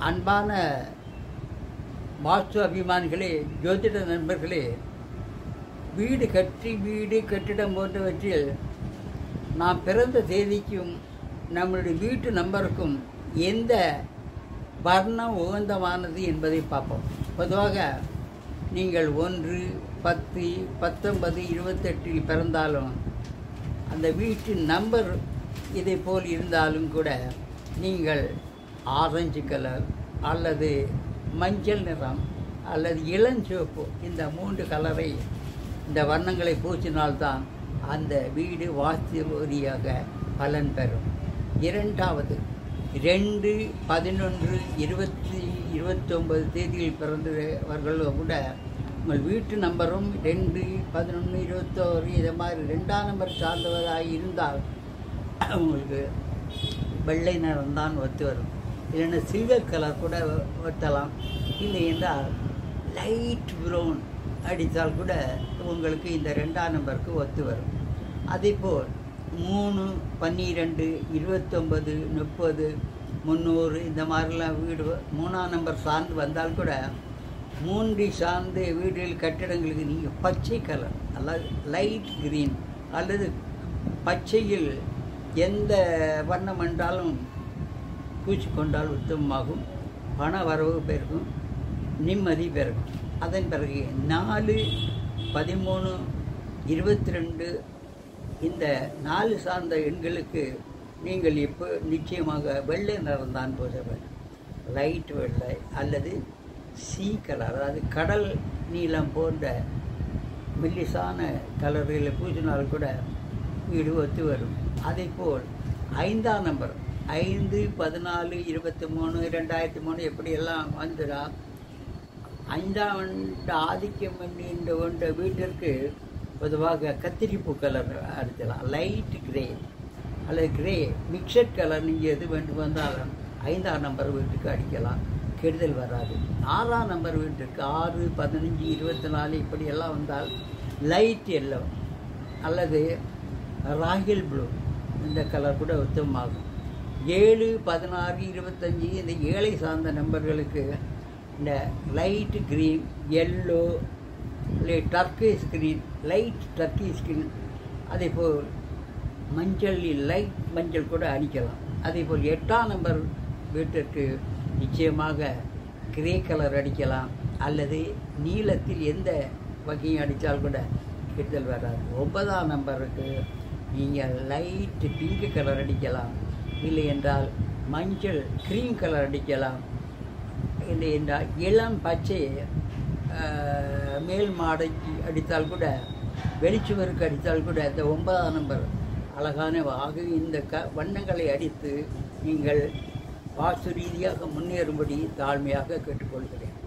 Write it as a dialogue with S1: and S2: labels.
S1: அன்பான வாஸ்து அபிமானிகளே ஜோதிட நண்பர்களே வீடு கட்டி வீடு கட்டிடம் போன்றவற்றில் நாம் பிறந்த தேதிக்கும் நம்மளுடைய வீட்டு நம்பருக்கும் எந்த வர்ணம் உகந்தமானது என்பதை பார்ப்போம் பொதுவாக நீங்கள் ஒன்று பத்து பத்தொன்பது இருபத்தெட்டில் பிறந்தாலும் அந்த வீட்டின் நம்பர் இதை போல் இருந்தாலும் கூட நீங்கள் ஆரஞ்சு கலர் அல்லது மஞ்சள் நிறம் அல்லது இளஞ்சிவப்பு இந்த மூன்று கலரை இந்த வண்ணங்களை பூசினால்தான் அந்த வீடு வாஸ்து ரீதியாக பலன் பெறும் இரண்டாவது ரெண்டு பதினொன்று இருபத்தி இருபத்தொம்பது தேதியில் பிறந்தவர்களும் கூட உங்கள் வீட்டு நம்பரும் ரெண்டு பதினொன்று இருபத்தோரு இதை மாதிரி ரெண்டாம் நம்பர் சார்ந்தவராக இருந்தால் உங்களுக்கு வெள்ளை நிறம் தான் ஒத்து வரும் இல்லைன்னா சில்வர் கலர் கூட ஒத்தலாம் இல்லை என்றால் லைட் ப்ரௌன் அடித்தால் கூட உங்களுக்கு இந்த ரெண்டாம் நம்பருக்கு ஒத்து வரும் அதேபோல் மூணு பன்னிரெண்டு இருபத்தொம்பது முப்பது முந்நூறு இந்த மாதிரிலாம் வீடு மூணாம் நம்பர் சார்ந்து வந்தால் கூட மூன்றி சார்ந்த வீடுகள் கட்டிடங்களுக்கு நீங்கள் பச்சை கலர் அதாவது லைட் கிரீன் அல்லது பச்சையில் எந்த வண்ணம் என்றாலும் பூச்சிக்கொண்டால் உத்தமமாகும் பண வரவு பெருகும் நிம்மதி பெருகும் அதன் பிறகு நாலு பதிமூணு இருபத்தி ரெண்டு இந்த நாலு சார்ந்த எண்களுக்கு நீங்கள் இப்போ நிச்சயமாக வெள்ளை நிறம்தான் பூச வேண்டும் லைட் வெள்ளை அல்லது சீ கலர் அதாவது கடல் நீளம் போன்ற மெல்லிசான கலர்களில் பூசினால் கூட வீடு ஒத்து வரும் அதே போல் ஐந்தாம் நம்பர் ஐந்து பதினாலு இருபத்தி மூணு ரெண்டாயிரத்தி மூணு எப்படியெல்லாம் வந்துடா ஐந்தாம் ஆண்டு ஆதிக்கம் என்ற ஒன்ற வீட்டிற்கு பொதுவாக கத்திரிப்பூ கலர் அடிக்கலாம் லைட் கிரே அல்லது கிரே மிக்சட் கலர் நீங்கள் எது வேண்டும் வந்தாலும் ஐந்தாம் நம்பர் வீட்டுக்கு அடிக்கலாம் கெடுதல் வராது ஆறாம் நம்பர் வீட்டிற்கு ஆறு பதினஞ்சு இருபத்தி நாலு இப்படியெல்லாம் வந்தால் லைட் எல்லோ அல்லது ராகில் ப்ளூ இந்த கலர் கூட உத்தமமாகும் ஏழு பதினாறு இருபத்தஞ்சி இந்த ஏழை சார்ந்த நம்பர்களுக்கு இந்த லைட் க்ரீன் எல்லோ இல்லை turquoise green light turquoise green அதே போல் மஞ்சள் லைட் மஞ்சள் கூட அடிக்கலாம் அதே போல் எட்டாம் நம்பர் வீட்டிற்கு நிச்சயமாக கிரே கலர் அடிக்கலாம் அல்லது நீளத்தில் எந்த வகையும் அடித்தால் கூட கெடுதல் வராது ஒன்பதாம் நம்பருக்கு நீங்கள் லைட் பிங்க் கலர் அடிக்கலாம் இல்லை என்றால் மஞ்சள் க்ரீம் கலர் அடிக்கலாம் இல்லை என்றால் இளம் பச்சை மேல் மாடைக்கு அடித்தால் கூட வெளிச்சுவருக்கு அடித்தால் கூட இந்த ஒன்பதாம் நம்பர் அழகான ஆகவே இந்த க வண்ணங்களை அடித்து நீங்கள் வாஸ்து ரீதியாக முன்னேறும்படி தாழ்மையாக கேட்டுக்கொள்கிறேன்